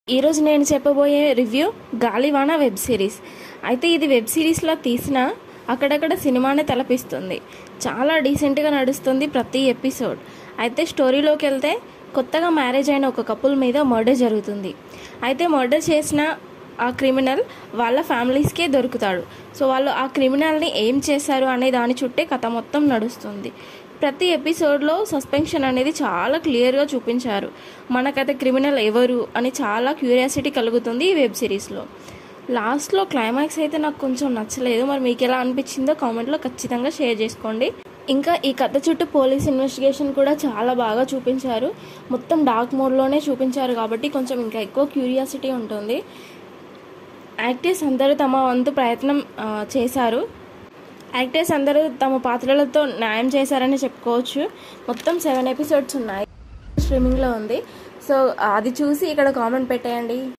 ఈరోజు నేను చెప్పబోయే రివ్యూ గాలివాన వెబ్ సిరీస్ అయితే ఇది వెబ్ సిరీస్లో తీసిన అక్కడక్కడ సినిమానే తలపిస్తుంది చాలా డీసెంట్గా నడుస్తుంది ప్రతి ఎపిసోడ్ అయితే స్టోరీలోకి వెళ్తే కొత్తగా మ్యారేజ్ అయిన ఒక కపుల్ మీద మర్డర్ జరుగుతుంది అయితే మర్డర్ చేసిన ఆ క్రిమినల్ వాళ్ళ ఫ్యామిలీస్కే దొరుకుతాడు సో వాళ్ళు ఆ క్రిమినల్ని ఏం చేశారు అనే దాని చుట్టే కథ మొత్తం నడుస్తుంది ప్రతి ఎపిసోడ్లో సస్పెన్షన్ అనేది చాలా క్లియర్గా చూపించారు మనకైతే క్రిమినల్ ఎవరు అని చాలా క్యూరియాసిటీ కలుగుతుంది ఈ వెబ్ సిరీస్లో లాస్ట్లో క్లైమాక్స్ అయితే నాకు కొంచెం నచ్చలేదు మరి మీకు ఎలా అనిపించిందో కామెంట్లో ఖచ్చితంగా షేర్ చేసుకోండి ఇంకా ఈ కథ చుట్టూ పోలీస్ ఇన్వెస్టిగేషన్ కూడా చాలా బాగా చూపించారు మొత్తం డార్క్ మోడ్లోనే చూపించారు కాబట్టి కొంచెం ఇంకా ఎక్కువ క్యూరియాసిటీ ఉంటుంది యాక్టర్స్ అందరూ తమ వంతు ప్రయత్నం ఆ, చేశారు యాక్టర్స్ అందరూ తమ పాత్రలతో న్యాయం చేశారని చెప్పుకోవచ్చు మొత్తం సెవెన్ ఎపిసోడ్స్ ఉన్నాయి స్ట్రీమింగ్లో ఉంది సో అది చూసి ఇక్కడ కామెంట్ పెట్టేయండి